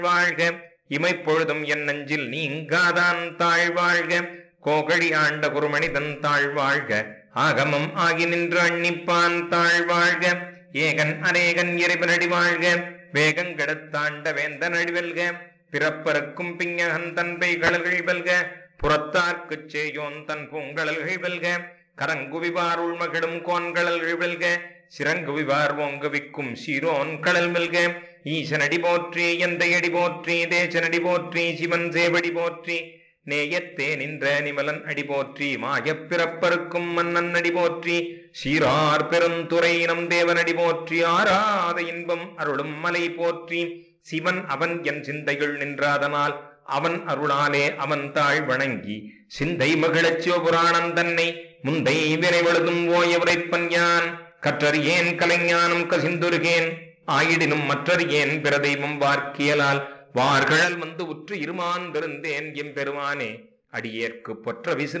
வாழ்க இமைப்பொழுதும் என் நெஞ்சில் நீங்காதான் தாழ்வாழ்க கோகழி ஆண்ட குருமணிதன் தாழ்வாழ்க ஆகமம் ஆகி நின்று அன்னிப்பான் தாழ்வாழ்க ஏகன் அநேகன் இறைவனடி வாழ்க வேகங்கெடுத்தாண்ட வேந்தன் அடிவெல்க பிறப்பருக்கும் பிஞகன் தன்பை கடல்கள் வெல்க புறத்தார்க்குச் சேயோன் தன் பூங்கடல்கள் வெல்க கரங்குவிவார் உள்மகிடும் கோன்கடல்கள் வெல்க சிறங்குவிவார் ஓங்குவிக்கும் சீரோன் கடல் வெல்க ஈசனடி போற்றி எந்தையடி போற்றி தேசனடி போற்றி சிவன் சேவடி போற்றி நேயத்தே நின்ற நிமலன் அடி போற்றி மாயப் பிறப்பருக்கும் மன்னன் அடி போற்றி சீரார் பெருந்துரை நம் தேவனடி போற்றி ஆராத இன்பம் அருளும் மலை போற்றி சிவன் அவன் என் சிந்தைகள் நின்றாதனால் அவன் அருளாலே அவன் தாழ் வணங்கி சிந்தை மகிழச் சிவபுராணம் தன்னை முந்தை விரைவழுதும் ஓய உரைப்பன் யான் கற்றறியேன் கலைஞானம் கசிந்துருகேன் ஆயிடினும் மற்றறியேன் பிற தெய்வம் வார்க்கியலால் வார்கழல் வந்து உற்று இருமாந்திருந்தேன் எம்பெருமானே அடியேற்கு பொற்ற விசிறு